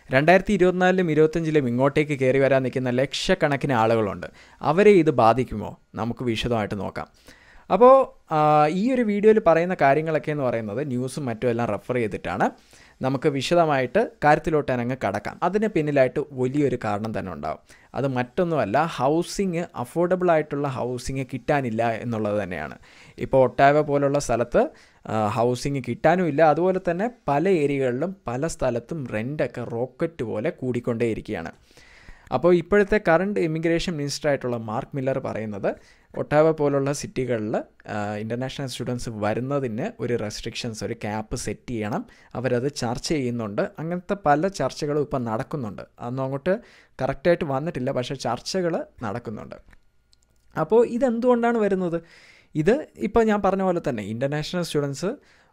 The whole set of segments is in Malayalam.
രണ്ടായിരത്തി ഇരുപത്തിനാലിലും ഇരുപത്തഞ്ചിലും ഇങ്ങോട്ടേക്ക് കയറി വരാൻ നിൽക്കുന്ന ലക്ഷക്കണക്കിന് ആളുകളുണ്ട് അവരെ ഇത് ബാധിക്കുമോ നമുക്ക് വിശദമായിട്ട് നോക്കാം അപ്പോൾ ആ, ഈ ഒരു വീഡിയോയിൽ പറയുന്ന കാര്യങ്ങളൊക്കെ എന്ന് പറയുന്നത് ന്യൂസും മറ്റും എല്ലാം റെഫർ ചെയ്തിട്ടാണ് നമുക്ക് വിശദമായിട്ട് കാര്യത്തിലോട്ട് അങ്ങ് കടക്കാം അതിന് പിന്നിലായിട്ട് വലിയൊരു കാരണം തന്നെ ഉണ്ടാവും അത് മറ്റൊന്നുമല്ല ഹൗസിങ് അഫോർഡബിൾ ആയിട്ടുള്ള ഹൗസിങ് കിട്ടാനില്ല എന്നുള്ളത് തന്നെയാണ് ഇപ്പോൾ ഒട്ടാവ പോലുള്ള സ്ഥലത്ത് ഹൗസിങ് കിട്ടാനും ഇല്ല അതുപോലെ തന്നെ പല ഏരിയകളിലും പല സ്ഥലത്തും റെൻ്റൊക്കെ റോക്കറ്റ് പോലെ കൂടിക്കൊണ്ടേയിരിക്കുകയാണ് അപ്പോൾ ഇപ്പോഴത്തെ കറണ്ട് ഇമിഗ്രേഷൻ മിനിസ്റ്റർ ആയിട്ടുള്ള മാർക്ക് മില്ലർ പറയുന്നത് ഒട്ടാവ പോലുള്ള സിറ്റികളിൽ ഇൻ്റർനാഷണൽ സ്റ്റുഡൻസ് വരുന്നതിന് ഒരു റെസ്ട്രിക്ഷൻസ് ഒരു ക്യാപ്പ് സെറ്റ് ചെയ്യണം അവരത് ചർച്ച ചെയ്യുന്നുണ്ട് അങ്ങനത്തെ പല ചർച്ചകളും ഇപ്പം നടക്കുന്നുണ്ട് അതൊന്നും അങ്ങോട്ട് കറക്റ്റായിട്ട് വന്നിട്ടില്ല പക്ഷേ ചർച്ചകൾ നടക്കുന്നുണ്ട് അപ്പോൾ ഇതെന്തുകൊണ്ടാണ് വരുന്നത് ഇത് ഇപ്പോൾ ഞാൻ പറഞ്ഞ പോലെ തന്നെ ഇൻ്റർനാഷണൽ സ്റ്റുഡൻസ്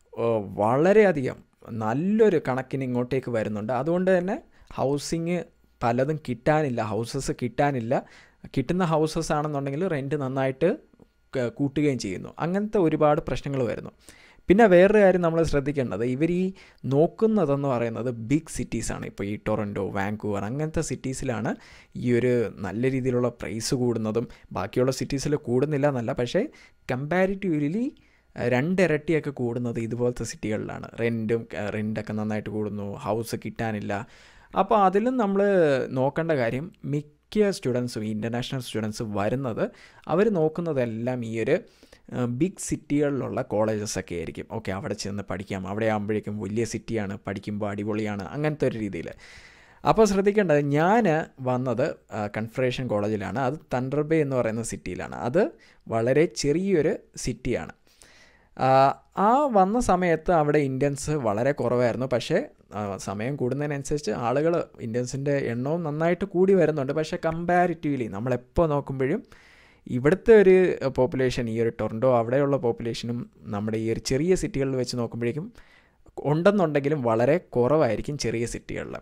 വളരെയധികം നല്ലൊരു കണക്കിന് ഇങ്ങോട്ടേക്ക് വരുന്നുണ്ട് അതുകൊണ്ട് തന്നെ ഹൗസിങ് പലതും കിട്ടാനില്ല ഹൗസസ് കിട്ടാനില്ല കിട്ടുന്ന ഹൗസസ് ആണെന്നുണ്ടെങ്കിൽ റെൻറ്റ് നന്നായിട്ട് ക- കൂട്ടുകയും ചെയ്യുന്നു അങ്ങനത്തെ ഒരുപാട് പ്രശ്നങ്ങൾ വരുന്നു പിന്നെ വേറൊരു കാര്യം നമ്മൾ ശ്രദ്ധിക്കേണ്ടത് ഇവർ ഈ നോക്കുന്നതെന്ന് പറയുന്നത് ബിഗ് സിറ്റീസാണ് ഇപ്പോൾ ഈ ടൊറൻറ്റോ വാങ്കൂവർ അങ്ങനത്തെ സിറ്റീസിലാണ് ഈ ഒരു നല്ല രീതിയിലുള്ള പ്രൈസ് കൂടുന്നതും ബാക്കിയുള്ള സിറ്റീസിൽ കൂടുന്നില്ല എന്നല്ല പക്ഷേ കമ്പാരിറ്റീവ്ലി രണ്ടിരട്ടിയൊക്കെ കൂടുന്നത് ഇതുപോലത്തെ സിറ്റികളിലാണ് റെൻറ്റും റെൻ്റൊക്കെ നന്നായിട്ട് കൂടുന്നു ഹൗസ് കിട്ടാനില്ല അപ്പോൾ അതിലും നമ്മൾ നോക്കേണ്ട കാര്യം മിക്ക സ്റ്റുഡൻസും ഈ ഇൻ്റർനാഷണൽ സ്റ്റുഡൻസ് വരുന്നത് അവർ നോക്കുന്നതെല്ലാം ഈ ഒരു ബിഗ് സിറ്റികളിലുള്ള കോളേജസ് ഒക്കെ ആയിരിക്കും ഓക്കെ അവിടെ ചെന്ന് പഠിക്കാം അവിടെ ആകുമ്പോഴേക്കും വലിയ സിറ്റിയാണ് പഠിക്കുമ്പോൾ അടിപൊളിയാണ് അങ്ങനത്തെ ഒരു രീതിയിൽ അപ്പോൾ ശ്രദ്ധിക്കേണ്ടത് ഞാൻ വന്നത് കൺഫറേഷൻ കോളേജിലാണ് അത് തണ്ടർ ബേ എന്ന് പറയുന്ന സിറ്റിയിലാണ് അത് വളരെ ചെറിയൊരു സിറ്റിയാണ് ആ, ആ വന്ന സമയത്ത് അവിടെ ഇന്ത്യൻസ് വളരെ കുറവായിരുന്നു പക്ഷേ ആ, സമയം കൂടുന്നതിനനുസരിച്ച് ആളുകൾ ഇന്ത്യൻസിൻ്റെ എണ്ണവും നന്നായിട്ട് കൂടി വരുന്നുണ്ട് പക്ഷേ കമ്പാരിറ്റീവ്ലി നമ്മളെപ്പോൾ നോക്കുമ്പോഴും ഇവിടുത്തെ ഒരു പോപ്പുലേഷൻ ഈ ഒരു ടൊറൻറ്റോ അവിടെയുള്ള പോപ്പുലേഷനും നമ്മുടെ ഈ ഒരു ചെറിയ സിറ്റികളിൽ വെച്ച് നോക്കുമ്പോഴേക്കും ഉണ്ടെന്നുണ്ടെങ്കിലും വളരെ കുറവായിരിക്കും ചെറിയ സിറ്റികളിൽ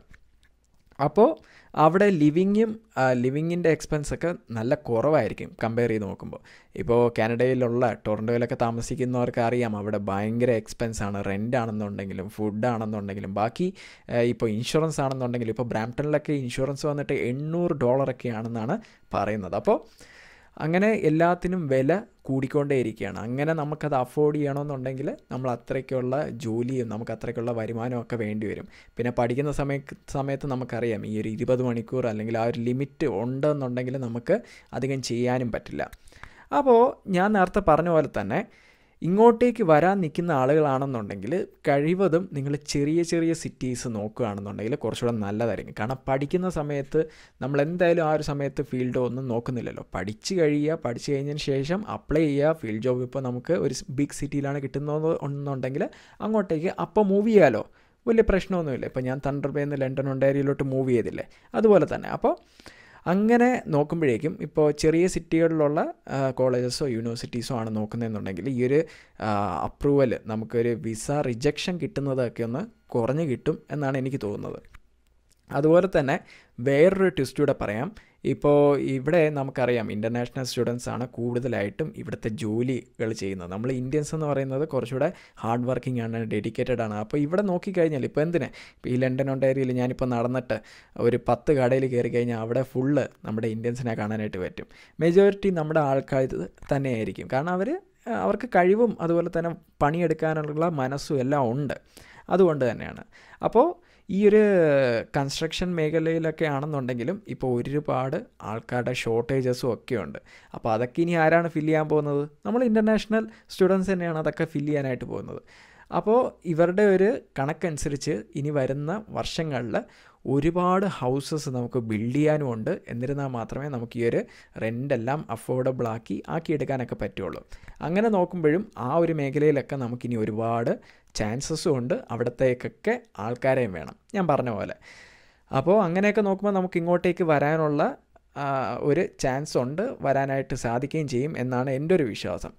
അപ്പോൾ അവിടെ ലിവിങ്ങും ലിവിങ്ങിൻ്റെ എക്സ്പെൻസ് ഒക്കെ നല്ല കുറവായിരിക്കും കമ്പയർ ചെയ്ത് നോക്കുമ്പോൾ ഇപ്പോൾ കാനഡയിലുള്ള ടൊറൻറ്റോയിലൊക്കെ താമസിക്കുന്നവർക്ക് അറിയാം അവിടെ ഭയങ്കര എക്സ്പെൻസ് ആണ് റെൻ്റ് ആണെന്നുണ്ടെങ്കിലും ഫുഡ് ആണെന്നുണ്ടെങ്കിലും ബാക്കി ആ, ഇപ്പോൾ ഇൻഷുറൻസ് ആണെന്നുണ്ടെങ്കിലും ഇപ്പോൾ ബ്രാംപ്ടണിലൊക്കെ ഇൻഷുറൻസ് വന്നിട്ട് എണ്ണൂറ് ഡോളറൊക്കെ ആണെന്നാണ് പറയുന്നത് അപ്പോൾ അങ്ങനെ എല്ലാത്തിനും വില കൂടിക്കൊണ്ടേയിരിക്കുകയാണ് അങ്ങനെ നമുക്കത് അഫോർഡ് ചെയ്യണമെന്നുണ്ടെങ്കിൽ നമ്മൾ അത്രയ്ക്കുള്ള ജോലിയും നമുക്ക് അത്രയ്ക്കുള്ള വരുമാനമൊക്കെ വേണ്ടി വരും പിന്നെ പഠിക്കുന്ന സമയ സമയത്ത് നമുക്കറിയാം ഈ ഒരു ഇരുപത് മണിക്കൂർ അല്ലെങ്കിൽ ആ ഒരു ലിമിറ്റ് ഉണ്ടെന്നുണ്ടെങ്കിൽ നമുക്ക് അധികം ചെയ്യാനും പറ്റില്ല അപ്പോൾ ഞാൻ നേരത്തെ പറഞ്ഞ പോലെ തന്നെ ഇങ്ങോട്ടേക്ക് വരാൻ നിൽക്കുന്ന ആളുകളാണെന്നുണ്ടെങ്കിൽ കഴിവതും നിങ്ങൾ ചെറിയ ചെറിയ സിറ്റീസ് നോക്കുകയാണെന്നുണ്ടെങ്കിൽ കുറച്ചുകൂടെ നല്ലതായിരിക്കും കാരണം പഠിക്കുന്ന സമയത്ത് നമ്മൾ എന്തായാലും ആ ഒരു സമയത്ത് ഫീൽഡ് ഒന്നും നോക്കുന്നില്ലല്ലോ പഠിച്ച് കഴിയുക പഠിച്ച് കഴിഞ്ഞതിന് ശേഷം അപ്ലൈ ചെയ്യുക ഫീൽഡ് ജോബ് ഇപ്പോൾ നമുക്ക് ഒരു ബിഗ് സിറ്റിയിലാണ് കിട്ടുന്നത് എന്നുണ്ടെങ്കിൽ അങ്ങോട്ടേക്ക് അപ്പോൾ മൂവ് ചെയ്യാലോ വലിയ പ്രശ്നമൊന്നുമില്ല ഇപ്പോൾ ഞാൻ തണ്ടർ ബേന്ന് ലണ്ടൻ ഒണ്ടാരിയിലോട്ട് മൂവ് ചെയ്തില്ലേ അതുപോലെ തന്നെ അപ്പോൾ അങ്ങനെ നോക്കുമ്പോഴേക്കും ഇപ്പോൾ ചെറിയ സിറ്റികളിലുള്ള കോളേജസോ യൂണിവേഴ്സിറ്റീസോ ആണ് നോക്കുന്നതെന്നുണ്ടെങ്കിൽ ഈ ഒരു അപ്രൂവൽ നമുക്കൊരു വിസ റിജക്ഷൻ കിട്ടുന്നതൊക്കെ ഒന്ന് കുറഞ്ഞ് കിട്ടും എന്നാണ് എനിക്ക് തോന്നുന്നത് അതുപോലെ തന്നെ വേറൊരു ട്വിസ്റ്റ് കൂടെ പറയാം ഇപ്പോൾ ഇവിടെ നമുക്കറിയാം ഇൻ്റർനാഷണൽ സ്റ്റുഡൻസ് ആണ് കൂടുതലായിട്ടും ഇവിടുത്തെ ജോലികൾ ചെയ്യുന്നത് നമ്മൾ ഇന്ത്യൻസ് എന്ന് പറയുന്നത് കുറച്ചുകൂടെ ഹാർഡ് വർക്കിംഗ് ആണ് ഡെഡിക്കേറ്റഡ് ആണ് അപ്പോൾ ഇവിടെ നോക്കിക്കഴിഞ്ഞാൽ ഇപ്പോൾ എന്തിന് ഇപ്പോൾ ഈ ലണ്ടൻ ഒണ്ടേരിയയിൽ ഞാനിപ്പോൾ നടന്നിട്ട് ഒരു പത്ത് കടയിൽ കയറി കഴിഞ്ഞാൽ അവിടെ ഫുള്ള് നമ്മുടെ ഇന്ത്യൻസിനെ കാണാനായിട്ട് പറ്റും മെജോറിറ്റി നമ്മുടെ ആൾക്കാർ തന്നെയായിരിക്കും കാരണം അവർ അവർക്ക് കഴിവും അതുപോലെ തന്നെ പണിയെടുക്കാനുള്ള മനസ്സും എല്ലാം ഉണ്ട് അതുകൊണ്ട് തന്നെയാണ് അപ്പോൾ ഈ ഒരു കൺസ്ട്രക്ഷൻ മേഖലയിലൊക്കെ ആണെന്നുണ്ടെങ്കിലും ഇപ്പോൾ ഒരുപാട് ആൾക്കാരുടെ ഷോർട്ടേജസും ഒക്കെ ഉണ്ട് അപ്പോൾ അതൊക്കെ ഇനി ആരാണ് ഫില്ല് ചെയ്യാൻ പോകുന്നത് നമ്മൾ ഇൻ്റർനാഷണൽ സ്റ്റുഡൻസ് തന്നെയാണ് അതൊക്കെ ഫില്ല് ചെയ്യാനായിട്ട് പോകുന്നത് അപ്പോൾ ഇവരുടെ ഒരു കണക്കനുസരിച്ച് ഇനി വരുന്ന വർഷങ്ങളിൽ ഒരുപാട് ഹൗസസ് നമുക്ക് ബിൽഡ് ചെയ്യാനും ഉണ്ട് എന്നിരുന്നാൽ മാത്രമേ നമുക്ക് ഈ ഒരു റെൻ്റെല്ലാം അഫോർഡബിൾ ആക്കി ആക്കിയെടുക്കാനൊക്കെ പറ്റുള്ളൂ അങ്ങനെ നോക്കുമ്പോഴും ആ ഒരു മേഖലയിലൊക്കെ നമുക്കിനി ഒരുപാട് ചാൻസസും ഉണ്ട് അവിടത്തേക്കൊക്കെ ആൾക്കാരെയും വേണം ഞാൻ പറഞ്ഞ പോലെ അപ്പോൾ അങ്ങനെയൊക്കെ നോക്കുമ്പോൾ നമുക്ക് ഇങ്ങോട്ടേക്ക് വരാനുള്ള ആ, ഒരു ചാൻസ് ഉണ്ട് വരാനായിട്ട് സാധിക്കുകയും ചെയ്യും എന്നാണ് എൻ്റെ ഒരു വിശ്വാസം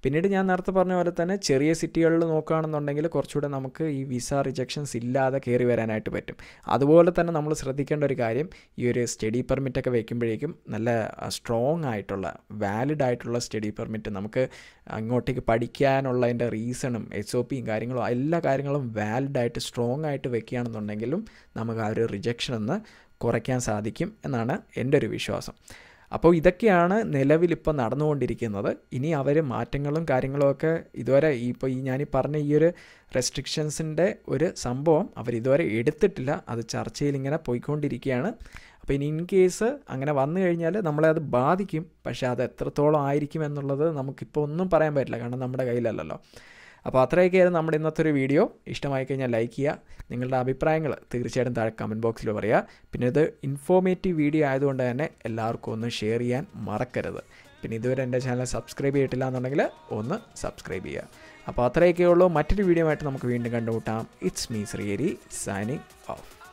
പിന്നീട് ഞാൻ നേരത്തെ പറഞ്ഞ പോലെ തന്നെ ചെറിയ സിറ്റികളിൽ നോക്കുകയാണെന്നുണ്ടെങ്കിൽ കുറച്ചുകൂടെ നമുക്ക് ഈ വിസ റിജക്ഷൻസ് ഇല്ലാതെ കയറി വരാനായിട്ട് പറ്റും അതുപോലെ തന്നെ നമ്മൾ ശ്രദ്ധിക്കേണ്ട ഒരു കാര്യം ഈ ഒരു സ്റ്റഡി പെർമിറ്റൊക്കെ വയ്ക്കുമ്പോഴേക്കും നല്ല സ്ട്രോങ് ആയിട്ടുള്ള വാലിഡ് ആയിട്ടുള്ള സ്റ്റഡി പെർമിറ്റ് നമുക്ക് അങ്ങോട്ടേക്ക് പഠിക്കാനുള്ളതിൻ്റെ റീസണും എസ് ഒ പിയും കാര്യങ്ങളും എല്ലാ കാര്യങ്ങളും വാലിഡായിട്ട് സ്ട്രോങ് ആയിട്ട് വെക്കുകയാണെന്നുണ്ടെങ്കിലും നമുക്ക് ആ ഒരു റിജക്ഷൻ ഒന്ന് കുറയ്ക്കാൻ സാധിക്കും എന്നാണ് എൻ്റെ ഒരു വിശ്വാസം അപ്പോൾ ഇതൊക്കെയാണ് നിലവിലിപ്പോൾ നടന്നുകൊണ്ടിരിക്കുന്നത് ഇനി അവർ മാറ്റങ്ങളും കാര്യങ്ങളും ഒക്കെ ഇതുവരെ ഈ ഇപ്പോൾ ഈ ഞാനീ പറഞ്ഞ ഈ ഒരു റെസ്ട്രിക്ഷൻസിൻ്റെ ഒരു സംഭവം അവർ ഇതുവരെ എടുത്തിട്ടില്ല അത് ചർച്ചയിൽ ഇങ്ങനെ പോയിക്കൊണ്ടിരിക്കുകയാണ് അപ്പോൾ ഇനി ഇൻ കേസ് അങ്ങനെ വന്നു കഴിഞ്ഞാൽ നമ്മളെ അത് ബാധിക്കും പക്ഷേ അത് എത്രത്തോളം ആയിരിക്കും എന്നുള്ളത് നമുക്കിപ്പോൾ ഒന്നും പറയാൻ പറ്റില്ല കാരണം നമ്മുടെ കയ്യിലല്ലല്ലോ അപ്പോൾ അത്രയൊക്കെയായിരുന്നു നമ്മുടെ ഇന്നത്തെ ഒരു വീഡിയോ ഇഷ്ടമായി കഴിഞ്ഞാൽ ലൈക്ക് ചെയ്യുക നിങ്ങളുടെ അഭിപ്രായങ്ങൾ തീർച്ചയായിട്ടും താഴെ കമൻറ്റ് ബോക്സിൽ പറയുക പിന്നെ ഇത് ഇൻഫോർമേറ്റീവ് വീഡിയോ ആയതുകൊണ്ട് തന്നെ എല്ലാവർക്കും ഒന്ന് ഷെയർ ചെയ്യാൻ മറക്കരുത് പിന്നെ ഇതുവരെ എൻ്റെ ചാനൽ സബ്സ്ക്രൈബ് ചെയ്തിട്ടില്ല എന്നുണ്ടെങ്കിൽ ഒന്ന് സബ്സ്ക്രൈബ് ചെയ്യുക അപ്പോൾ അത്രയൊക്കെ ഉള്ളൂ മറ്റൊരു വീഡിയോ ആയിട്ട് നമുക്ക് വീണ്ടും കണ്ടുമുട്ടാം ഇറ്റ്സ് മീ ശ്രീയരി സൈനിങ് ഓഫ്